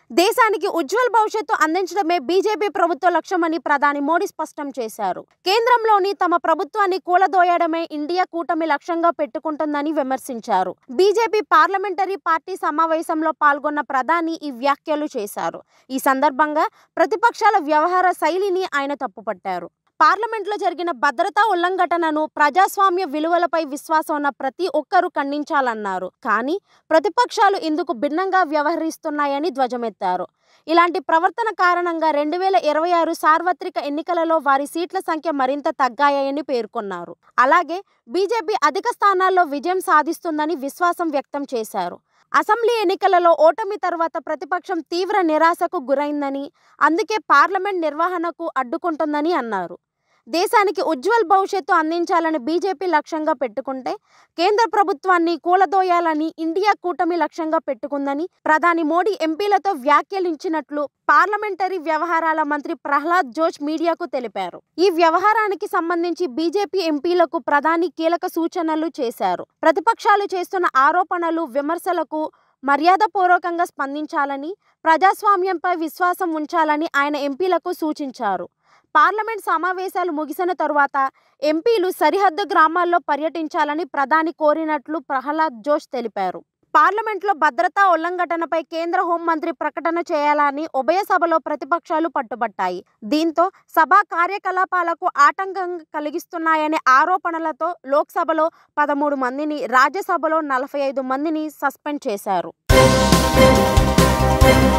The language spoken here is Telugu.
దేశానికి ఉజ్వల్ భవిష్యత్తు అందించడమే బీజేపీ ప్రభుత్వ లక్ష్యమని ప్రధాని మోడీ స్పష్టం చేశారు కేంద్రంలోని తమ ప్రభుత్వాన్ని కూలదోయడమే ఇండియా కూటమి లక్ష్యంగా పెట్టుకుంటుందని విమర్శించారు బీజేపీ పార్లమెంటరీ పార్టీ సమావేశంలో పాల్గొన్న ప్రధాని ఈ వ్యాఖ్యలు చేశారు ఈ సందర్భంగా ప్రతిపక్షాల వ్యవహార శైలిని ఆయన తప్పుపట్టారు పార్లమెంట్లో జరిగిన భద్రతా ఉల్లంఘటనను ప్రజాస్వామ్య విలువలపై విశ్వాసం ఉన్న ప్రతి ఒక్కరూ ఖండించాలన్నారు కానీ ప్రతిపక్షాలు ఇందుకు భిన్నంగా వ్యవహరిస్తున్నాయని ధ్వజమెత్తారు ఇలాంటి ప్రవర్తన కారణంగా రెండు వేల ఇరవై ఆరు సార్వత్రిక ఎన్నికలలో వారి సీట్ల సంఖ్య మరింత తగ్గాయని పేర్కొన్నారు అలాగే బీజేపీ అధిక స్థానాల్లో విజయం సాధిస్తుందని విశ్వాసం వ్యక్తం చేశారు అసెంబ్లీ ఎన్నికలలో ఓటమి తర్వాత ప్రతిపక్షం తీవ్ర నిరాశకు గురైందని అందుకే పార్లమెంట్ నిర్వహణకు అడ్డుకుంటుందని అన్నారు దేశానికి ఉజ్వల్ భవిష్యత్తు అందించాలని బీజేపీ లక్ష్యంగా పెట్టుకుంటే కేంద్ర ప్రభుత్వాన్ని కూలదోయాలని ఇండియా కూటమి లక్ష్యంగా పెట్టుకుందని ప్రధాని మోడీ ఎంపీలతో వ్యాఖ్యలించినట్లు పార్లమెంటరీ వ్యవహారాల మంత్రి ప్రహ్లాద్ జోష్ మీడియాకు తెలిపారు ఈ వ్యవహారానికి సంబంధించి బీజేపీ ఎంపీలకు ప్రధాని కీలక సూచనలు చేశారు ప్రతిపక్షాలు చేస్తున్న ఆరోపణలు విమర్శలకు మర్యాదపూర్వకంగా స్పందించాలని ప్రజాస్వామ్యంపై విశ్వాసం ఉంచాలని ఆయన ఎంపీలకు సూచించారు పార్లమెంట్ సమావేశాలు ముగిసిన తరువాత ఎంపీలు సరిహద్దు గ్రామాల్లో పర్యటించాలని ప్రధాని కోరినట్లు ప్రహ్లాద్ జోష్ తెలిపారు పార్లమెంట్లో భద్రతా ఉల్లంఘటనపై కేంద్ర హోంమంత్రి ప్రకటన చేయాలని ఉభయ సభలో ప్రతిపక్షాలు పట్టుబట్టాయి దీంతో సభా కార్యకలాపాలకు ఆటంకం కలిగిస్తున్నాయనే ఆరోపణలతో లోక్సభలో పదమూడు మందిని రాజ్యసభలో నలభై ఐదు మందిని సస్పెండ్ చేశారు